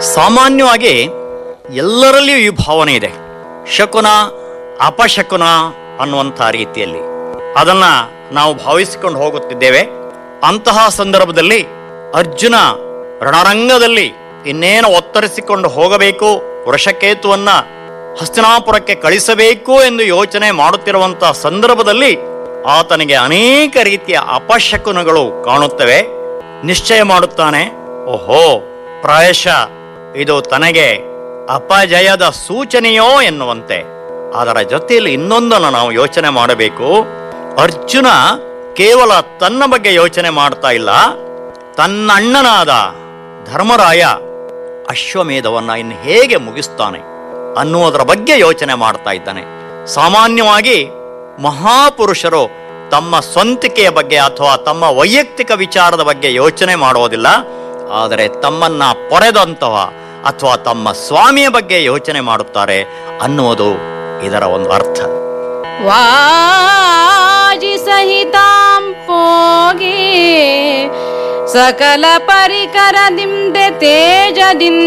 ಸಾಮಾನ್ಯವಾಗಿ ಎಲ್ಲರಲ್ಲಿಯೂ ಈ ಭಾವನೆ ಇದೆ ಶಕುನ ಅಪಶಕುನ ಅನ್ನುವಂಥ ರೀತಿಯಲ್ಲಿ ಅದನ್ನ ನಾವು ಭಾವಿಸಿಕೊಂಡು ಹೋಗುತ್ತಿದ್ದೇವೆ ಅಂತಹ ಸಂದರ್ಭದಲ್ಲಿ ಅರ್ಜುನ ರಣರಂಗದಲ್ಲಿ ಇನ್ನೇನು ಒತ್ತರಿಸಿಕೊಂಡು ಹೋಗಬೇಕು ವೃಷಕೇತುವನ್ನ ಹಸ್ತಿನಾಪುರಕ್ಕೆ ಕಳಿಸಬೇಕು ಎಂದು ಯೋಚನೆ ಮಾಡುತ್ತಿರುವಂತಹ ಸಂದರ್ಭದಲ್ಲಿ ಆತನಿಗೆ ಅನೇಕ ರೀತಿಯ ಅಪಶಕುನಗಳು ಕಾಣುತ್ತವೆ ನಿಶ್ಚಯ ಮಾಡುತ್ತಾನೆ ಓಹೋ ಪ್ರಾಯಶಃ ಇದು ತನಗೆ ಅಪಜಯದ ಸೂಚನೆಯೋ ಎನ್ನುವಂತೆ ಅದರ ಜೊತೆಯಲ್ಲಿ ಇನ್ನೊಂದನ್ನು ನಾವು ಯೋಚನೆ ಮಾಡಬೇಕು ಅರ್ಜುನ ಕೇವಲ ತನ್ನ ಬಗ್ಗೆ ಯೋಚನೆ ಮಾಡ್ತಾ ಇಲ್ಲ ತನ್ನ ಅಣ್ಣನಾದ ಧರ್ಮರಾಯ ಅಶ್ವಮೇಧವನ್ನ ಇನ್ನು ಹೇಗೆ ಮುಗಿಸ್ತಾನೆ ಅನ್ನುವುದರ ಬಗ್ಗೆ ಯೋಚನೆ ಮಾಡ್ತಾ ಇದ್ದಾನೆ ಸಾಮಾನ್ಯವಾಗಿ ಮಹಾಪುರುಷರು ತಮ್ಮ ಸ್ವಂತಿಕೆಯ ಬಗ್ಗೆ ಅಥವಾ ತಮ್ಮ ವೈಯಕ್ತಿಕ ವಿಚಾರದ ಬಗ್ಗೆ ಯೋಚನೆ ಮಾಡೋದಿಲ್ಲ ಆದರೆ ತಮ್ಮನ್ನ ಪೊರೆದಂತಹ ಅಥವಾ ತಮ್ಮ ಸ್ವಾಮಿಯ ಬಗ್ಗೆ ಯೋಚನೆ ಮಾಡುತ್ತಾರೆ ಅನ್ನುವುದು ಇದರ ಒಂದು ಅರ್ಥ ವಾಜಿ ಸಹಿತಾಂ ಪೋಗಿ ಸಕಲ ಪರಿಕರದಿಂದೆ ತೇಜದಿಂದ